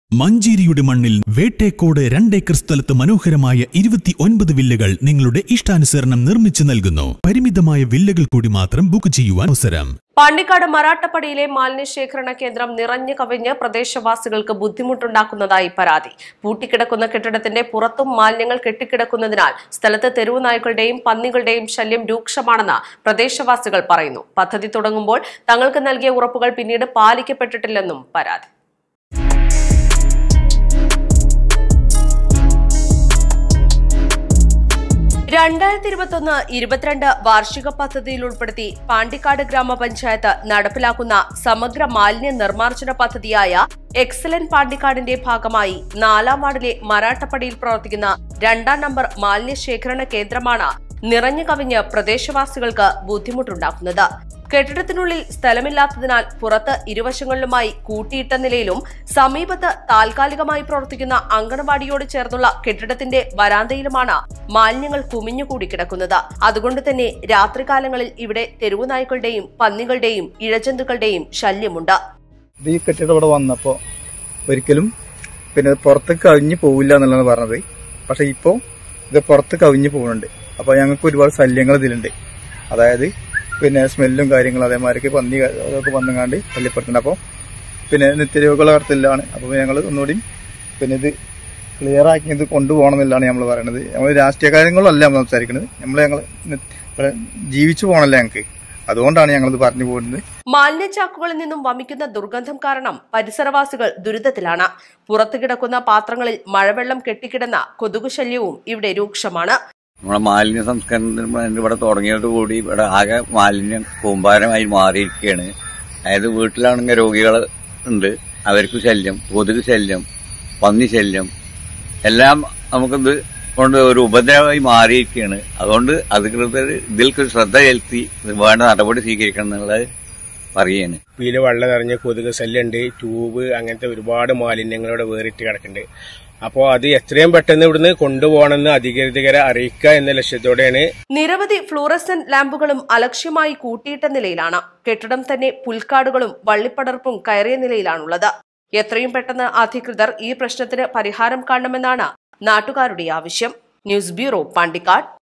മഞ്ചേരിയുടെ മണ്ണിൽ വേട്ടേക്കോട് രണ്ടേക്കർ സ്ഥലത്ത് മനോഹരമായ ഇരുപത്തി ഒൻപത് വില്ലകൾ നിങ്ങളുടെ ഇഷ്ടാനുസരണം നിർമ്മിച്ചു നൽകുന്നു പരിമിതമായ വില്ലകൾ കൂടി മാത്രം ബുക്ക് ചെയ്യുവാൻ അവസരം പാണ്ടിക്കാട് മറാട്ടപ്പടിയിലെ മാലിന്യ ശേഖരണ കേന്ദ്രം നിറഞ്ഞു കവിഞ്ഞ് പ്രദേശവാസികൾക്ക് ബുദ്ധിമുട്ടുണ്ടാക്കുന്നതായി പരാതി പൂട്ടിക്കിടക്കുന്ന കെട്ടിടത്തിന്റെ പുറത്തും മാലിന്യങ്ങൾ കെട്ടിക്കിടക്കുന്നതിനാൽ സ്ഥലത്ത് തെരുവു നായ്ക്കളുടെയും പന്നികളുടെയും ശല്യം രൂക്ഷമാണെന്ന് പ്രദേശവാസികൾ പറയുന്നു പദ്ധതി തുടങ്ങുമ്പോൾ തങ്ങൾക്ക് നൽകിയ ഉറപ്പുകൾ പിന്നീട് പാലിക്കപ്പെട്ടിട്ടില്ലെന്നും പരാതി രണ്ടായിരത്തി ഇരുപത്തൊന്ന് ഇരുപത്തിരണ്ട് വാർഷിക പദ്ധതിയിൽ ഉൾപ്പെടുത്തി പാണ്ടിക്കാട് ഗ്രാമപഞ്ചായത്ത് നടപ്പിലാക്കുന്ന സമഗ്ര മാലിന്യ നിർമ്മാർജ്ജന പദ്ധതിയായ എക്സലന്റ് പാണ്ടിക്കാടിന്റെ ഭാഗമായി നാലാം വാർഡിലെ മറാട്ടപ്പടിയിൽ പ്രവർത്തിക്കുന്ന രണ്ടാം നമ്പർ മാലിന്യ ശേഖരണ കേന്ദ്രമാണ് നിറഞ്ഞു കവിഞ്ഞ് പ്രദേശവാസികൾക്ക് ബുദ്ധിമുട്ടുണ്ടാക്കുന്നത് കെട്ടിടത്തിനുള്ളിൽ സ്ഥലമില്ലാത്തതിനാൽ പുറത്ത് ഇരുവശങ്ങളിലുമായി കൂട്ടിയിട്ട നിലയിലും സമീപത്ത് താൽക്കാലികമായി പ്രവർത്തിക്കുന്ന അങ്കണവാടിയോട് ചേർന്നുള്ള കെട്ടിടത്തിന്റെ വരാന്തയിലുമാണ് മാലിന്യങ്ങൾ കുമിഞ്ഞുകൂടി കിടക്കുന്നത് അതുകൊണ്ട് തന്നെ രാത്രികാലങ്ങളിൽ ഇവിടെ തെരുവുനായ്ക്കളുടെയും പന്നികളുടെയും ഇഴജന്തുക്കളുടെയും ശല്യമുണ്ട് ഇത് ഈ കെട്ടിടം ഇവിടെ വന്നപ്പോൾ ഒരിക്കലും പിന്നെ ഇത് പുറത്ത് കവിഞ്ഞ് പോവില്ല എന്നുള്ളതാണ് പറഞ്ഞത് പക്ഷെ ഇപ്പോൾ ഇത് പുറത്ത് കവിഞ്ഞ് പോകുന്നുണ്ട് അപ്പോൾ ഞങ്ങൾക്ക് ഒരുപാട് ശല്യങ്ങൾ ഇതിലുണ്ട് അതായത് പിന്നെ സ്മെല്ലും കാര്യങ്ങളും അതേമാതിരി പന്നി അതൊക്കെ വന്നുകാണ്ട് ശല്യപ്പെടുത്തുന്നുണ്ട് അപ്പോൾ പിന്നെ നിത്യരോഗികളെ കടത്തിലാണ് അപ്പോൾ ഞങ്ങൾ ഒന്നുകൂടി പിന്നെ ഇത് ക്ലിയർ ആക്കി ഇത് കൊണ്ടുപോകണം എന്നുള്ളതാണ് നമ്മൾ പറയുന്നത് നമ്മൾ രാഷ്ട്രീയ കാര്യങ്ങളല്ല നമ്മൾ സംസാരിക്കുന്നത് നമ്മൾ ഞങ്ങൾ ഇവിടെ ജീവിച്ചു പോകണമല്ലോ ഞങ്ങൾക്ക് അതുകൊണ്ടാണ് ഞങ്ങളിത് പറഞ്ഞു പോകുന്നത് മാലിന്യച്ചാക്കുകളിൽ നിന്നും വമിക്കുന്ന ദുർഗന്ധം കാരണം പരിസരവാസികൾ ദുരിതത്തിലാണ് പുറത്തു കിടക്കുന്ന പാത്രങ്ങളിൽ മഴവെള്ളം കെട്ടിക്കിടന്ന കൊതുകു ശല്യവും ഇവിടെ രൂക്ഷമാണ് നമ്മളെ മാലിന്യ സംസ്കരണത്തിന് പ്ലാന്റ് ഇവിടെ തുടങ്ങിയത് കൂടി ഇവിടെ ആകെ മാലിന്യം കൂമ്പാരമായി മാറിയിരിക്കുകയാണ് അതായത് വീട്ടിലാണെങ്കിൽ രോഗികൾ ഉണ്ട് അവർക്ക് ശല്യം കൊതുക് ശല്യം പന്നി ശല്യം എല്ലാം നമുക്കിത് കൊണ്ട് ഒരു ഉപദ്രവമായി മാറിയിരിക്കുകയാണ് അതുകൊണ്ട് അധികൃതർ ഇതിൽക്ക് ശ്രദ്ധ ചെലുത്തി ഇത് വേണ്ട നടപടി സ്വീകരിക്കണം എന്നുള്ളത് പറയുകയാണ് കുപ്പിയിൽ വെള്ളം നിറഞ്ഞ കൊതുക് ശല്യമുണ്ട് ട്യൂബ് അങ്ങനത്തെ ഒരുപാട് മാലിന്യങ്ങൾ ഇവിടെ വേറിട്ട് കിടക്കുന്നുണ്ട് അപ്പോൾ അത് എത്രയും പെട്ടെന്ന് ഇവിടുന്ന് കൊണ്ടുപോകണമെന്ന് അധികൃതരെ അറിയിക്കുക എന്ന ലക്ഷ്യത്തോടെയാണ് നിരവധി ഫ്ലൂറസെന്റ് ലാമ്പുകളും അലക്ഷ്യമായി കൂട്ടിയിട്ട നിലയിലാണ് കെട്ടിടം തന്നെ പുൽക്കാടുകളും വള്ളിപ്പടർപ്പും കയറിയ നിലയിലാണുള്ളത് എത്രയും പെട്ടെന്ന് അധികൃതർ ഈ പ്രശ്നത്തിന് പരിഹാരം കാണണമെന്നാണ് നാട്ടുകാരുടെ ആവശ്യം ന്യൂസ് ബ്യൂറോ പാണ്ടിക്കാട്